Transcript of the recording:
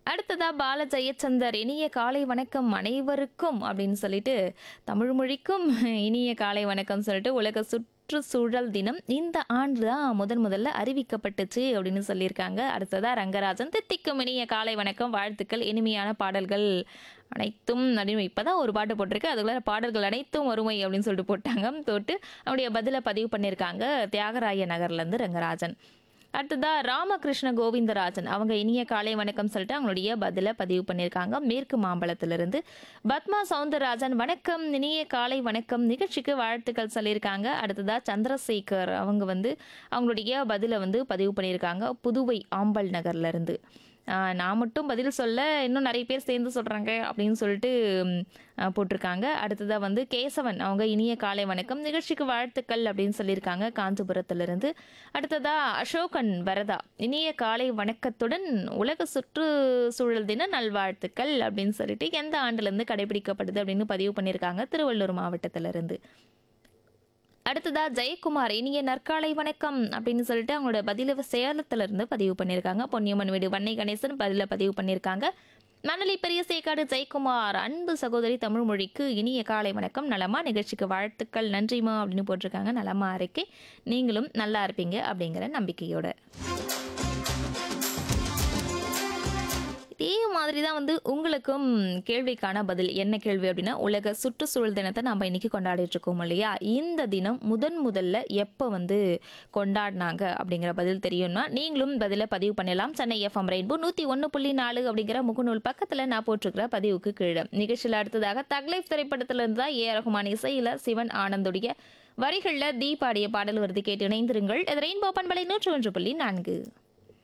அடுத்ததா பால ஜெயச்சந்தர் இனிய காலை வணக்கம் அனைவருக்கும் அப்படின்னு சொல்லிட்டு தமிழ் மொழிக்கும் இனிய காலை வணக்கம் சொல்லிட்டு உலக சுற்றுச்சூழல் தினம் இந்த ஆண்டு தான் முதன் முதல்ல அறிவிக்கப்பட்டுச்சு அப்படின்னு சொல்லியிருக்காங்க அடுத்ததா ரங்கராஜன் தித்திக்கும் இனிய காலை வணக்கம் வாழ்த்துக்கள் இனிமையான பாடல்கள் அனைத்தும் அப்படின்னு இப்பதான் ஒரு பாட்டு போட்டிருக்கு அதுக்குள்ள பாடல்கள் அனைத்தும் வறுமை அப்படின்னு சொல்லிட்டு போட்டாங்க போட்டு அவருடைய பதிலை பதிவு பண்ணியிருக்காங்க தியாகராய நகர்ல இருந்து ரங்கராஜன் அடுத்ததா ராமகிருஷ்ண கோவிந்தராஜன் அவங்க இனிய காலை வணக்கம் சொல்லிட்டு அவங்களுடைய பதிலை பதிவு பண்ணியிருக்காங்க மேற்கு மாம்பலத்திலிருந்து பத்மா சவுந்தரராஜன் வணக்கம் இனிய காலை வணக்கம் நிகழ்ச்சிக்கு வாழ்த்துக்கள் சொல்லியிருக்காங்க அடுத்ததா சந்திரசேகர் அவங்க வந்து அவங்களுடைய பதிலை வந்து பதிவு பண்ணியிருக்காங்க புதுவை ஆம்பல் நகர்ல இருந்து ஆஹ் நான் மட்டும் பதில் சொல்ல இன்னும் நிறைய பேர் சேர்ந்து சொல்கிறாங்க அப்படின்னு சொல்லிட்டு ம், ஆஹ் போட்டிருக்காங்க அடுத்ததாக வந்து கேசவன் அவங்க இனிய காலை வணக்கம் நிகழ்ச்சிக்கு வாழ்த்துக்கள் அப்படின்னு சொல்லியிருக்காங்க காஞ்சிபுரத்திலிருந்து அடுத்ததா அசோகன் வரதா இனிய காலை வணக்கத்துடன் உலக சுற்றுச்சூழல் தின நல்வாழ்த்துக்கள் அப்படின்னு சொல்லிட்டு எந்த ஆண்டுலேருந்து கடைபிடிக்கப்படுது அப்படின்னு பதிவு பண்ணியிருக்காங்க திருவள்ளூர் மாவட்டத்திலிருந்து அடுத்ததா ஜெயக்குமார் இனிய நற்காலை வணக்கம் அப்படின்னு சொல்லிட்டு அவங்களோட பதில சேலத்துல இருந்து பதிவு பண்ணியிருக்காங்க பொன்னியம்மன் வீடு வன்னை கணேசன் பதில பதிவு பண்ணியிருக்காங்க மணலி பெரிய சேக்காடு ஜெயக்குமார் அன்பு சகோதரி தமிழ் மொழிக்கு இனிய காலை வணக்கம் நலமா நிகழ்ச்சிக்கு வாழ்த்துக்கள் நன்றிமா அப்படின்னு போட்டிருக்காங்க நலமா இருக்கே நீங்களும் நல்லா இருப்பீங்க அப்படிங்கிற நம்பிக்கையோட இதே மாதிரி தான் வந்து உங்களுக்கும் கேள்விக்கான பதில் என்ன கேள்வி அப்படின்னா உலக சுற்றுச்சூழல் தினத்தை நம்ம இன்னைக்கு கொண்டாடிட்டு இருக்கோம் இல்லையா இந்த தினம் முதன் முதல்ல எப்போ வந்து கொண்டாடினாங்க அப்படிங்கிற பதில் தெரியும்னா நீங்களும் பதிலை பதிவு பண்ணலாம் சென்னை எஃப்எம் ரெயின்போ நூற்றி ஒன்று புள்ளி நாலு அப்படிங்கிற முகநூல் பக்கத்தில் நான் போட்டிருக்கிற பதிவுக்கு கீழே நிகழ்ச்சியில் அடுத்ததாக தக்லைஃப் திரைப்படத்திலிருந்து தான் ஏ ரகுமான் இசையில் சிவன் ஆனந்துடைய வரிகளில் தீ பாடிய பாடல் வருது கேட்டு இணைந்திருங்கள் இது ரெயின்போ பண்பலை நூற்று ஒன்று புள்ளி நான்கு